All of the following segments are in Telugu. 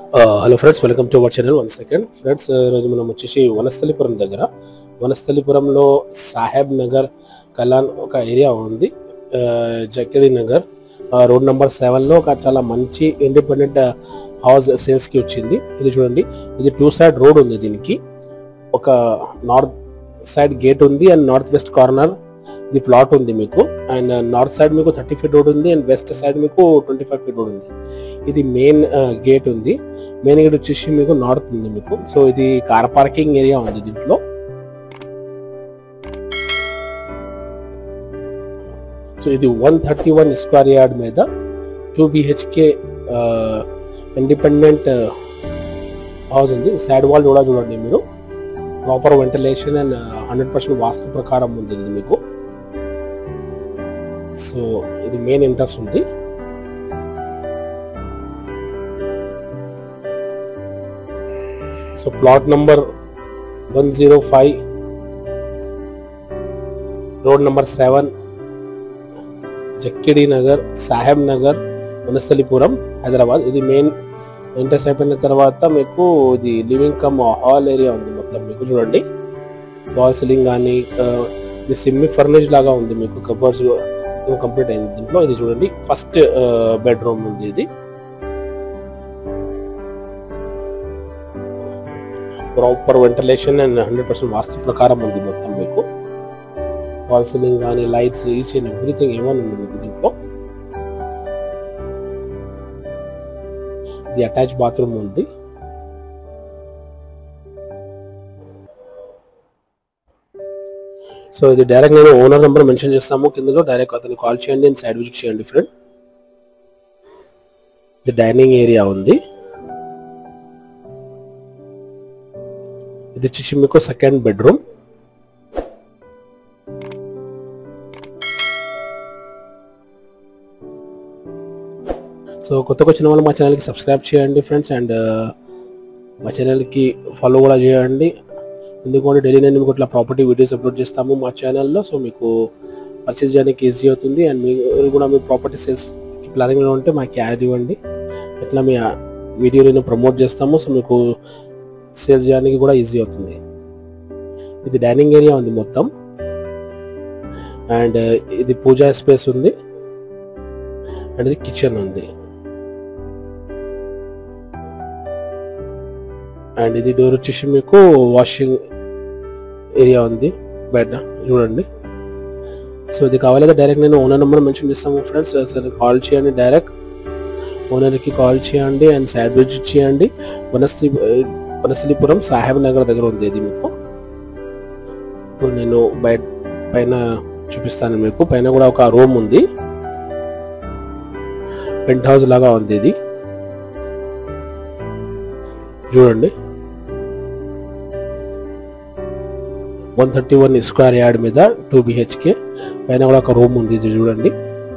hello friends welcome to our channel one second friends ఈరోజు మనం వచ్చేసి వనస్థలిపురం దగ్గర వనస్థలిపురంలో సాహెబ్ నగర్ కలాన్ ఒక ఏరియా ఉంది ఆ, జకిడి నగర్ ఆ, రోడ్ నెంబర్ సెవెన్లో ఒక చాలా మంచి ఇండిపెండెంట్ హౌస్ సేల్స్కి వచ్చింది ఇది చూడండి ఇది టూ సైడ్ రోడ్ ఉంది దీనికి ఒక నార్త్ సైడ్ గేట్ ఉంది అండ్ నార్త్ వెస్ట్ కార్నర్ ఇది ప్లాట్ ఉంది మీకు అండ్ నార్త్ సైడ్ మీకు థర్టీ ఫీట్ రోడ్ ఉంది అండ్ వెస్ట్ సైడ్ మీకు ట్వంటీ ఫైవ్ ఫీట్ రోడ్ ఉంది ఇది మెయిన్ గేట్ ఉంది మెయిన్ గేట్ వచ్చేసి మీకు నార్త్ ఉంది మీకు సో ఇది కార్ పార్కింగ్ ఏరియా ఉంది దీంట్లో సో ఇది one thirty one square yard మీద టూ బిహెచ్కే ఇండిపెండెంట్ హౌస్ ఉంది సైడ్ వాల్ కూడా చూడండి మీరు proper ventilation and hundred percent vastu ప్రకారం ఉంది ఇది మీకు సో ఇది మెయిన్ ఎంట్రన్స్ ఉంది so plot number one zero five road number seven Jakkidi Nagar Saheb Nagar Vanasthalipuram Hyderabad ఇది మెయిన్ ఎంట్రెన్స్ అయిపోయిన తర్వాత మీకు ఇది లివింగ్ కమ్ హాల్ ఏరియా ఉంది మొత్తం మీకు చూడండి వాల్ సీలింగ్ కానీ ఆ, ఇది సెమీ ఫర్నిష్ లాగా ఉంది మీకు కబర్స్ కంప్లీట్ అయింది దీంట్లో ఇది చూడండి ఫస్ట్ బెడ్రూమ్ ఉంది ఇది proper ventilation and hundred percent vastu ప్రకారం ఉంది మొత్తం మీకు వాల్ సీలింగ్ కానీ లైట్స్ ఈచ్ అండ్ ఎవ్రీథింగ్ ఏమైనా ఉంది మీకు దీంట్లో ఇది అటాచ్ బాత్రూమ్ ఉంది సో ఇది డైరెక్ట్ నేను ఓనర్ నెంబర్ మెన్షన్ చేస్తాము కిందలో డైరెక్ట్ అతను కాల్ చేయండి అండ్ సైడ్ విజిట్ చేయండి ఫ్రెండ్ ఇది డైనింగ్ ఏరియా ఉంది ఇది వచ్చేసి మీకు సెకండ్ బెడ్రూమ్ సో కొత్తగా వచ్చిన వాళ్ళు మా ఛానల్కి సబ్స్క్రైబ్ చేయండి ఫ్రెండ్స్ అండ్ మా ఛానల్కి ఫాలో కూడా చేయండి ఎందుకంటే డైలీ నేను మీకు ఇట్లా ప్రాపర్టీ వీడియోస్ అప్లోడ్ చేస్తాము మా ఛానల్లో సో మీకు పర్చేస్ చేయడానికి ఈజీ అవుతుంది అండ్ మీరు కూడా మీ ప్రాపర్టీ సేల్స్ ప్లానింగ్లో ఉంటే మాకు యాడ్ ఇవ్వండి ఇట్లా మీ వీడియోని ప్రమోట్ చేస్తాము సో మీకు సేల్స్ చేయడానికి కూడా ఈజీ అవుతుంది ఇది డైనింగ్ ఏరియా ఉంది మొత్తం అండ్ ఇది పూజా స్పేస్ ఉంది అండ్ ఇది కిచెన్ ఉంది అండ్ ఇది డోర్ వచ్చేసి మీకు వాషింగ్ ఏరియా ఉంది బయట చూడండి సో ఇది కావాలంటే డైరెక్ట్ నేను ఓనర్ నెంబర్ మెన్షన్ చేస్తాము ఫ్రెండ్స్ సరే కాల్ చేయండి డైరెక్ట్ ఓనర్కి కాల్ చేయండి అండ్ సైడ్ విజిట్ చేయండి వనస్థి వనస్థలిపురం సాహెబ్ నగర్ దగ్గర ఉంది ఇది మీకు ఇప్పుడు నేను బయట పైన చూపిస్తాను మీకు పైన కూడా ఒక రూమ్ ఉంది పెంట్ హౌస్ లాగా ఉంది ఇది చూడండి one thirty one square yard మీద టూ బిహెచ్కే పైన కూడా ఒక రూమ్ ఉంది ఇది చూడండి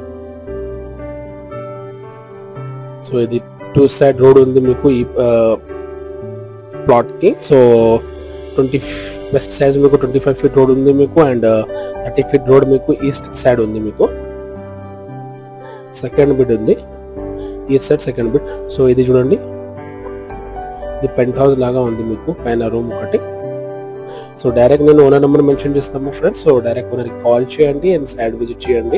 సో ఇది టూ సైడ్ రోడ్ ఉంది మీకు ఈ ప్లాట్ కి సో ట్వంటీ వెస్ట్ సైడ్ మీకు ట్వంటీ ఫైవ్ ఫీట్ రోడ్ ఉంది మీకు అండ్ థర్టీ ఫీట్ రోడ్ మీకు ఈస్ట్ సైడ్ ఉంది మీకు సెకండ్ బిడ్ ఉంది east side second bid so ఇది చూడండి ఇది పెంట్ హౌస్ లాగా ఉంది మీకు పైన రూమ్ ఒకటి సో డైరెక్ట్ నేను ఓనర్ నెంబర్ మెన్షన్ చేస్తాము ఫ్రెండ్స్ సో డైరెక్ట్ ఓనర్కి కాల్ చేయండి అండ్ సైడ్ విజిట్ చేయండి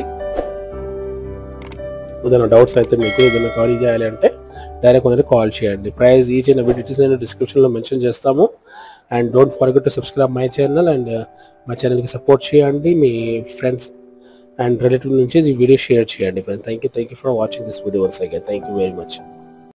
ఏదైనా డౌట్స్ అయితే మీకు ఏదైనా కాల్ చేయాలి అంటే డైరెక్ట్ ఓనర్కి కాల్ చేయండి price each and every details నేను డిస్క్రిప్షన్లో మెన్షన్ చేస్తాము and don't forget to subscribe my channel and మా ఛానల్కి సపోర్ట్ చేయండి మీ ఫ్రెండ్స్ అండ్ రిలేటివ్ నుంచి ఈ వీడియో షేర్ చేయండి friends thank you thank you for watching this video once again thank you very much